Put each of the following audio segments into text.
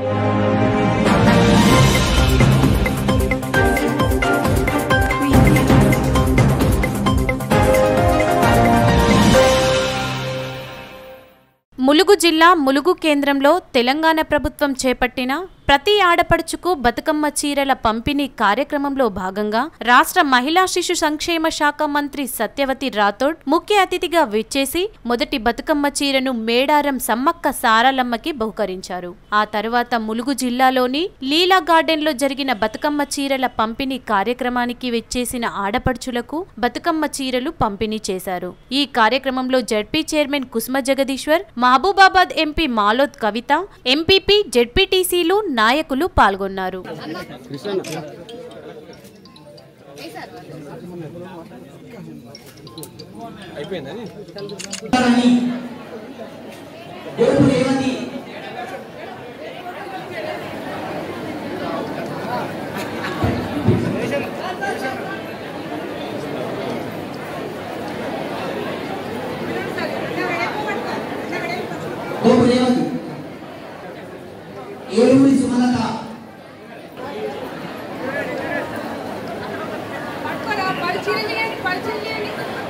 ములుగు జిల్లా ములుగు కేంద్రంలో తెలంగాణ ప్రభుత్వం చేపట్టిన ప్రతి ఆడపడుచుకు బతుకమ్మ చీరల పంపిణీ కార్యక్రమంలో భాగంగా రాష్ట్ర మహిళా శిశు సంక్షేమ శాఖ మంత్రి సత్యవతి రాథోడ్ ముఖ్య అతిథిగా విచ్చేసి మొదటి బతుకమ్మ చీరను మేడారం సమ్మక్క సారాలమ్మకి బహుకరించారు ఆ తరువాత ములుగు జిల్లాలోని లీలా గార్డెన్లో జరిగిన బతుకమ్మ చీరల పంపిణీ కార్యక్రమానికి విచ్చేసిన ఆడపడుచులకు బతుకమ్మ చీరలు పంపిణీ చేశారు ఈ కార్యక్రమంలో ZP chairman Kusuma Jagadeeshwar Mahabubabad MP Maloth Kavitha MPP జడ్పీటీసీలు నాయకులు పాల్గొన్నారు అని గోపు రేవతి గోపు రేవతి ఏలూరి సుమలత పట్టుకోరా పరిచయం చేయండి పరిచయం చేయండి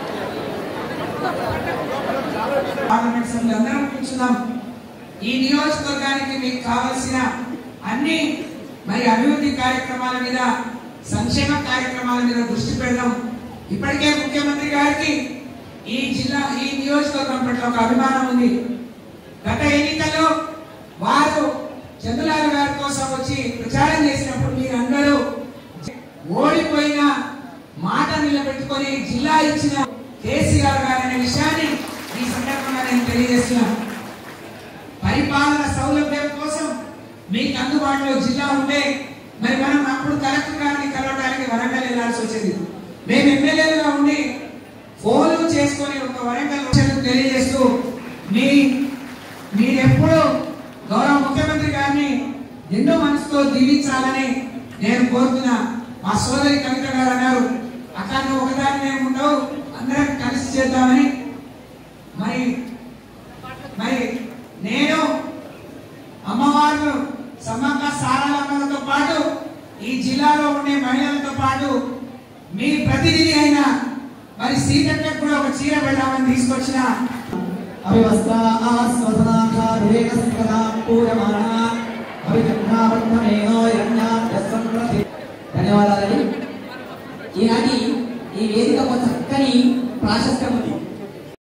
పార్లమెంట్ సభ్యులు అందరం కూర్చున్నాం ఈ నియోజకవర్గానికి మీకు కావలసిన అన్ని మరి అభివృద్ధి కార్యక్రమాల మీద సంక్షేమ కార్యక్రమాల మీద దృష్టి పెడదాం ఇప్పటికే ముఖ్యమంత్రి గారికి ఈ జిల్లా ఈ నియోజకవర్గం పట్ల ఒక అభిమానం ఉంది గత ఎన్నికల్లో వారు చంద్రలాల్ గారి కోసం వచ్చి ప్రచారం చేసినప్పుడు మీరందరూ ఓడిపోయిన మాట నిలబెట్టుకొని జిల్లా ఇచ్చిన కేసీఆర్ గారు అనే విషయాన్ని ఈ సందర్భంగా నేను తెలియజేస్తున్నాను పరిపాలన సౌలభ్యం కోసం మీకు అందుబాటులో జిల్లా ఉంటే మరి మనం అప్పుడు కలెక్టర్ గారిని కలవడానికి వరంగల్ వెళ్ళాల్సి వచ్చేది మేము ఎమ్మెల్యేలుగా ఉండి ఫోన్లు చేసుకొని ఒక వరంగల్ వచ్చేందుకు తెలియజేస్తూ మీ మీరెప్పుడు గౌరవ ముఖ్యమంత్రి గారిని నిండు మనసుతో దీవించాలని నేను కోరుతున్నా మా సోదరి కవిత గారు అన్నారు అక్కడ నువ్వు ఒకదాని మేము ఉండవు అందరం కలిసి చేద్దామని మరి మరి నేను అమ్మవారు సమ్మక్క సారాలమ్మలతో పాటు ఈ జిల్లాలో ఉండే మహిళలతో పాటు మీ ప్రతినిధి అయిన మరి సీతక్కకు కూడా ఒక చీర పెడదామని తీసుకొచ్చిన అవివస్త్రా ఆస్వసనాఖా వివేక సంకదా పూయమాన అవిజగ్నావర్తమేనో యజ్ఞా యస్సంప్రతి ధన్యవాదాలండి ఈనాటి ఈ వేదిక కొంత